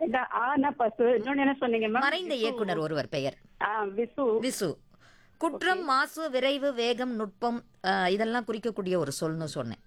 இந்த ஆனா பசு இன்னொன்னு என்ன சொன்னீங்க மேம் மறைந்த இயக்குனர் ஒருவர் பெயர் ஆ விசு விசு குற்றம் மாசு விரைவு வேகம் நுட்பம் அஹ், இதெல்லாம் குறிக்கக்கூடிய ஒரு சொல்னு சொன்னேன்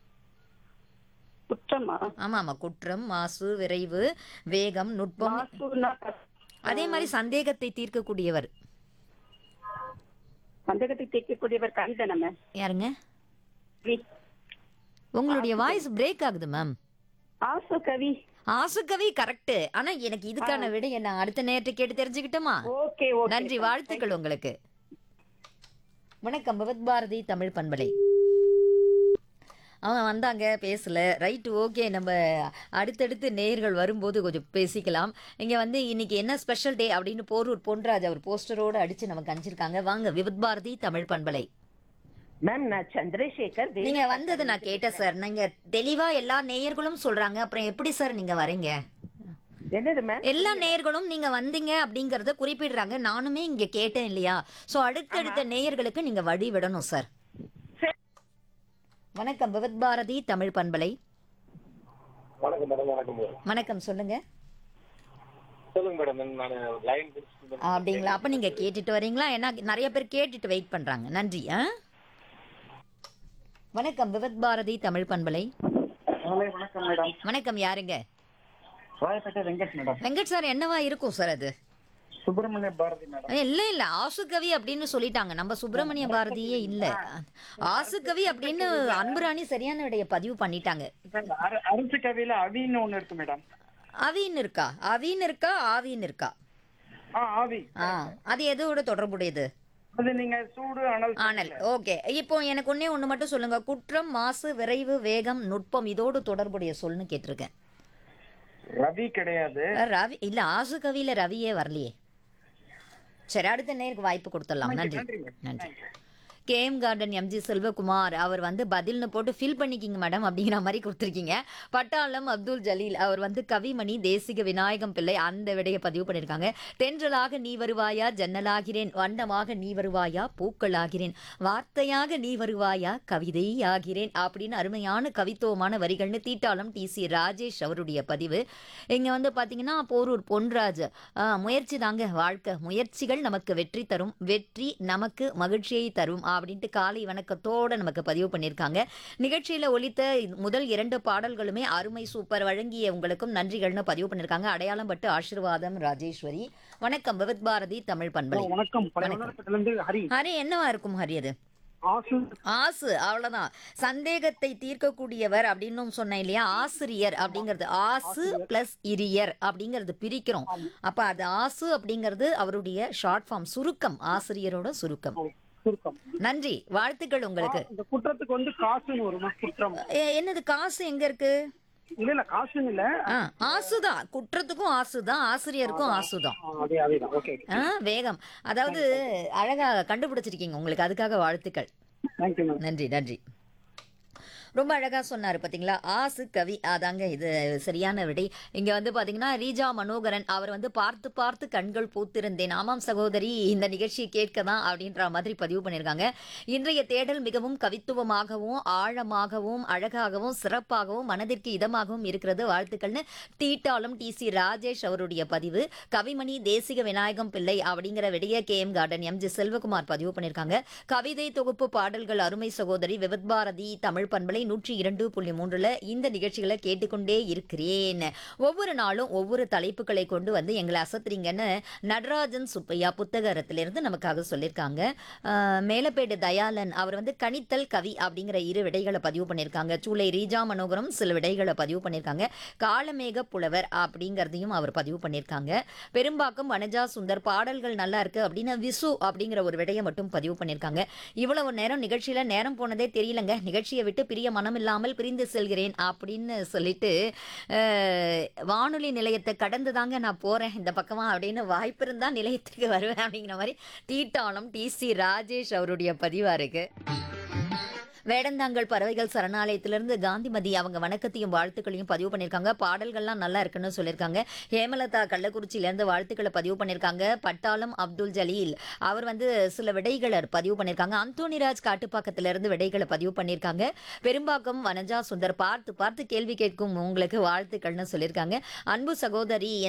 குற்றமா ஆமா ஆமா குற்றம் மாசு விரைவு வேகம் நுட்பம் மாசுனா பசு. அதே மாதிரி சந்தேகத்தை தீர்க்கக்கூடியவர் சந்தேகத்தை தீர்க்கக்கூடியவர் கவிதன மேம் யாருங்க வி. உங்களுடைய வாய்ஸ் பிரேக் ஆகுது மேம் ஆசு கவி ஆசுகவி கரெக்ட் ஆனா எனக்கு இதுக்கான விடைய நான் அடுத்த நேரத்தை கேட்டு தெரிஞ்சுக்கிட்டோமா ஓகே ஓகே நன்றி வாழ்த்துக்கள் உங்களுக்கு வணக்கம் பகவத் பாரதி தமிழ் பண்பலை அவங்க வந்தாங்க பேசல ரைட் ஓகே நம்ம அடுத்தடுத்து நேயர்கள் வரும்போது கொஞ்சம் பேசிக்கலாம் இங்க வந்து இன்னைக்கு என்ன ஸ்பெஷல் டே அப்படின்னு போரூர் பொன்ராஜ் அவர் போஸ்டரோட அடிச்சு நமக்கு அனுப்பிச்சிருக்காங்க வாங்க விபத் பாரதி தமிழ் பண்பலை மேம் நான் சந்திரசேகர் வே- நீங்க வந்தது நான் கேட்டேன் சார் நீங்க தெளிவா எல்லா நேயர்களும் சொல்றாங்க அப்புறம் எப்படி சார் நீங்க வரீங்க என்னது மேம் எல்லா நேயர்களும் நீங்க வந்தீங்க அப்படிங்கறத குறிப்பிடுறாங்க நானுமே இங்க கேட்டேன் இல்லையா சோ அடுத்தடுத்த நேயர்களுக்கு நீங்க வழி விடணும் சார் சரி. வணக்கம் விவத் பாரதி தமிழ் பண்பலை வணக்கம் மேடம் வணக்கம் மேடம் வணக்கம் சொல்லுங்க சொல்லுங்க மேடம் நான் லைன் அப்படிங்களா அப்ப நீங்க கேட்டுட்டு வரீங்களா ஏன்னா நிறைய பேர் கேட்டுட்டு வெயிட் பண்றாங்க நன்றி ஆ வணக்கம் விவத் பாரதி தமிழ் பண்பலை வணக்கம் மேடம் வணக்கம் யாருங்க ராயப்பேட்டை வெங்கட் மேடம் வெங்கட் சார் என்னவா இருக்கும் சார் அது சுப்பிரமணிய பாரதி மேடம் இல்ல இல்ல ஆசுகவி அப்படின்னு சொல்லிட்டாங்க நம்ம சுப்பிரமணிய பாரதியே இல்ல ஆசுகவி அப்படின்னு அன்புராணி சரியான விடைய பதிவு பண்ணிட்டாங்க அர- அரசு கவியில அவின்னு ஒண்ணு இருக்கு மேடம் அவின்னு இருக்கா அவின்னு இருக்கா ஆவின்னு இருக்கா ஆ ஆவி ஆ அது எதோட தொடர்புடையது அது நீங்க சூடு அனல் ஆனல் ஓகே இப்போ எனக்கு ஒண்ணே ஒண்ணு மட்டும் சொல்லுங்க குற்றம் மாசு விரைவு வேகம் நுட்பம் இதோடு தொடர்புடைய சொல்னு கேட்டிருக்கேன் ரவி கிடையாது ரவி இல்ல ஆசு கவியில ரவியே வரலையே சரி அடுத்த நேருக்கு வாய்ப்பு கொடுத்துடலாம் நன்றி நன்றி மேடம். நன்றி கேஎம் கார்டன் எம்ஜி செல்வகுமார் அவர் வந்து பதில்னு போட்டு ஃபில் பண்ணிக்கிங்க மேடம் அப்படிங்கிற மாதிரி கொடுத்துருக்கீங்க பட்டாளம் அப்துல் ஜலீல் அவர் வந்து கவிமணி தேசிக விநாயகம் பிள்ளை அந்த விடைய பதிவு பண்ணியிருக்காங்க தென்றலாக நீ வருவாயா ஜன்னலாகிறேன் வண்ணமாக நீ வருவாயா பூக்களாகிறேன் வார்த்தையாக நீ வருவாயா கவிதை ஆகிறேன் அப்படின்னு அருமையான கவித்துவமான வரிகள்னு தீட்டாளம் டி சி ராஜேஷ் அவருடைய பதிவு இங்க வந்து பாத்தீங்கன்னா போரூர் பொன்ராஜ் ஆ, முயற்சி தாங்க வாழ்க்கை முயற்சிகள் நமக்கு வெற்றி தரும் வெற்றி நமக்கு மகிழ்ச்சியை தரும் அப்படின்ட்டு காலை வணக்கத்தோட நமக்கு பதிவு பண்ணியிருக்காங்க நிகழ்ச்சியில ஒலித்த முதல் இரண்டு பாடல்களுமே அருமை சூப்பர் வழங்கிய உங்களுக்கும் நன்றிகள்னு பதிவு பண்ணியிருக்காங்க அடையாளம் பட்டு ஆசீர்வாதம் ராஜேஸ்வரி வணக்கம் விவித் பாரதி தமிழ் பண்பலை வணக்கம் பழைய இருந்து ஹரி ஹரி என்னவா இருக்கும் ஹரி அது ஆசு ஆசு அவ்வளவுதான் சந்தேகத்தை தீர்க்கக்கூடியவர் அப்படின்னு சொன்னேன் இல்லையா ஆசிரியர் அப்படிங்கிறது ஆசு பிளஸ் இரியர் அப்படிங்கிறது பிரிக்கிறோம் அப்ப அது ஆசு அப்படிங்கிறது அவருடைய ஷார்ட் ஃபார்ம் சுருக்கம் ஆசிரியரோட சுருக்கம் சுருக்கம் நன்றி வாழ்த்துக்கள் உங்களுக்கு இந்த குற்றத்துக்கு வந்து காசுன்னு வருமா குற்றம் எ- என்னது காசு எங்க இருக்கு இல்ல இல்ல காசுன்னு இல்ல ஆ, ஆசுதான் குற்றத்துக்கும் ஆசுதான் ஆசிரியருக்கும் ஆசுதான் ஆ, அதே அதேதான் ஓகே ஆ, வேகம் அதாவது அழகா கண்டுபிடிச்சிருக்கீங்க உங்களுக்கு அதுக்காக வாழ்த்துக்கள் தேங்க்யூ மேம் நன்றி நன்றி ரொம்ப அழகா சொன்னாரு பாத்தீங்களா ஆசு கவி அதாங்க இது சரியான விடை இங்க வந்து பாத்தீங்கன்னா ரீஜா மனோகரன் அவர் வந்து பார்த்து பார்த்து கண்கள் பூத்திருந்தேன் ஆமாம் சகோதரி இந்த நிகழ்ச்சியை கேட்க தான் அப்படின்ற மாதிரி பதிவு பண்ணியிருக்காங்க இன்றைய தேடல் மிகவும் கவித்துவமாகவும் ஆழமாகவும் அழகாகவும் சிறப்பாகவும் மனதிற்கு இதமாகவும் இருக்கிறது வாழ்த்துக்கள்னு தீட்டாளம் டி சி ராஜேஷ் அவருடைய பதிவு கவிமணி தேசிக விநாயகம் பிள்ளை அப்படிங்கிற விடைய K M garden M G Selvakumar பதிவு பண்ணியிருக்காங்க கவிதை தொகுப்பு பாடல்கள் அருமை சகோதரி விவத் பாரதி தமிழ் பண்பலை நூற்றி இரண்டு புள்ளி மூன்றுல இந்த நிகழ்ச்சிகளை கேட்டுக்கொண்டே இருக்கிறேன் ஒவ்வொரு நாளும் ஒவ்வொரு தலைப்புகளை கொண்டு வந்து எங்களை அசத்துறீங்கன்னு நடராஜன் சுப்பையா புத்தகத்திலிருந்து நமக்காக சொல்லியிருக்காங்க ஆஹ் மேலப்பேடு தயாளன் அவர் வந்து கணித்தல் கவி அப்படிங்கிற இரு விடைகளை பதிவு பண்ணியிருக்காங்க சூளை ரீஜா மனோகரம் சில விடைகளை பதிவு பண்ணியிருக்காங்க காலமேக புலவர் அப்படிங்கிறதையும் அவர் பதிவு பண்ணியிருக்காங்க பெரும்பாக்கம் வனஜா சுந்தர் பாடல்கள் நல்லா இருக்கு அப்படின்னு விசு அப்படிங்கிற ஒரு விடையை மட்டும் பதிவு பண்ணியிருக்காங்க இவ்வளவு நேரம் நிகழ்ச்சியில நேரம் போனதே தெரியலங்க நிகழ்ச்சியை விட்டு பிரிய மனம் இல்லாமல் பிரிந்து செல்கிறேன் அப்படின்னு சொல்லிட்டு அஹ், வானொலி நிலையத்தை கடந்து தாங்க நான் போறேன் இந்த பக்கமா அப்படின்னு வாய்ப்பு இருந்தா நிலையத்துக்கு வருவேன் அப்படிங்கிற மாதிரி தீட்டாளம் டி சி ராஜேஷ் அவருடைய பதிவா இருக்கு வேடந்தாங்கல் பறவைகள் சரணாலயத்திலிருந்து காந்திமதி அவங்க வணக்கத்தையும் வாழ்த்துக்களையும் பதிவு பண்ணியிருக்காங்க பாடல்கள்லாம் நல்லா இருக்குன்னு சொல்லியிருக்காங்க ஹேமலதா கள்ளக்குறிச்சியிலேருந்து வாழ்த்துக்களை பதிவு பண்ணியிருக்காங்க பட்டாளம் அப்துல் ஜலீல் அவர் வந்து சில விடைகளை பதிவு பண்ணியிருக்காங்க அந்தோனிராஜ் காட்டுப்பாக்கத்திலிருந்து விடைகளை பதிவு பண்ணியிருக்காங்க பெரும்பாக்கம் வனஜா சுந்தர் பார்த்து பார்த்து கேள்வி கேட்கும் உங்களுக்கு வாழ்த்துக்கள்னு சொல்லியிருக்காங்க அன்பு சகோதரி